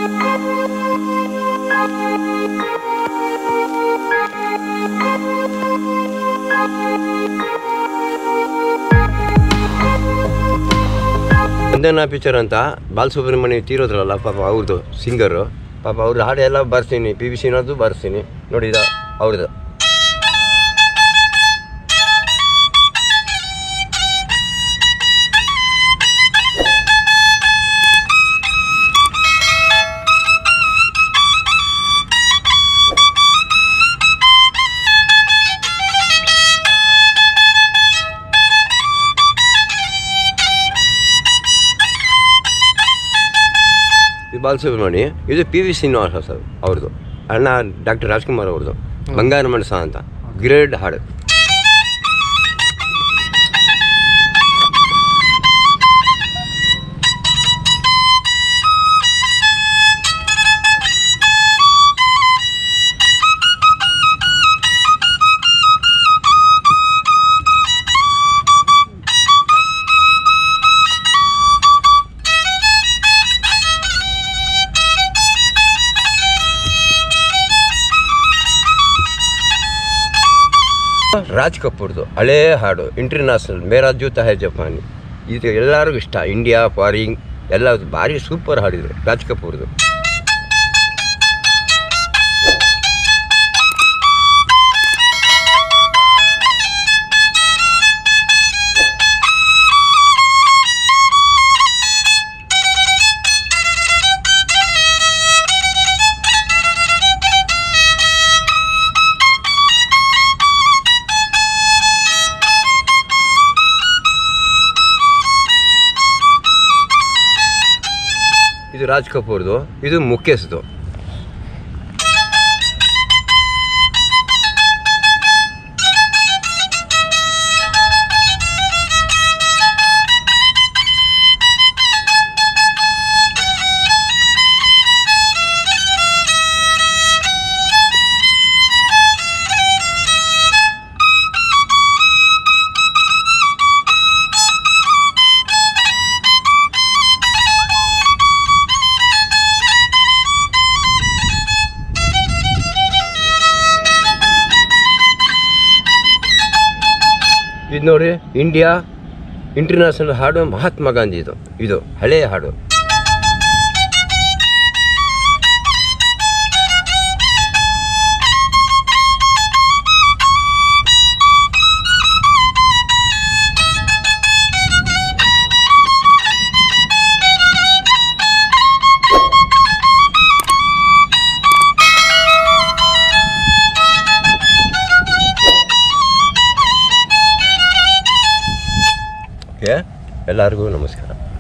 ವಂದನಾ picture ಅಂತ ಬಾಲಸುಬ್ರಹ್ಮಣ್ಯ ತೀರೋದ್ರಲ್ಲ ಪಾಪ ಅವ್ರದ್ದು ಸಿಂಗರು ಪಾಪ ಅವ್ರದ್ದು ಹಾಡು ಎಲ್ಲ ಬರ್ತೀನಿ ಪಿ ವಿ ಸಿನದ್ದು ಬರ್ತೀನಿ ನೋಡಿ ಇದು ಅವ್ರದ್ದು ಇದು ಬಾಲಸುಬ್ರಹ್ಮಣ್ಯ ಇದು ಪಿ ವಿ ಶ್ರೀನಿವಾಸ ಸರ್ ಅವ್ರದ್ದು ಅಣ್ಣ ಡಾಕ್ಟರ್ ರಾಜ್ಕುಮಾರ್ ಅವ್ರದ್ದು ಬಂಗಾರ ಮನಸ ಅಂತ ಗ್ರೇಡ್ ಹಾಡು ರಾಜ್ ಕಪೂರ್ದು ಹಳೇ ಹಾಡು ಇಂಟರ್ನ್ಯಾಷನಲ್ ಮೇರಾ ಜೂತ ಹೈ ಜಪಾನಿ ಇದು ಎಲ್ಲರಿಗೂ ಇಷ್ಟ ಇಂಡಿಯಾ ಫಾರಿನ್ ಎಲ್ಲ ಭಾರಿ ಸೂಪರ್ ಹಾಡಿದ್ರು ರಾಜ್ ಕಪೂರ್ದು ಇದು ರಾಜ್ ಕಪೂರ್ದು ಇದು ಮುಖೇಶ್ದು ಇದು ನೋಡಿ ಇಂಡಿಯಾ ಇಂಟರ್ನ್ಯಾಷನಲ್ ಹಾಡು ಮಹಾತ್ಮ ಗಾಂಧಿದು ಇದು ಹಳೆಯ ಹಾಡು ಓಕೆ ಎಲ್ಲರಿಗೂ ನಮಸ್ಕಾರ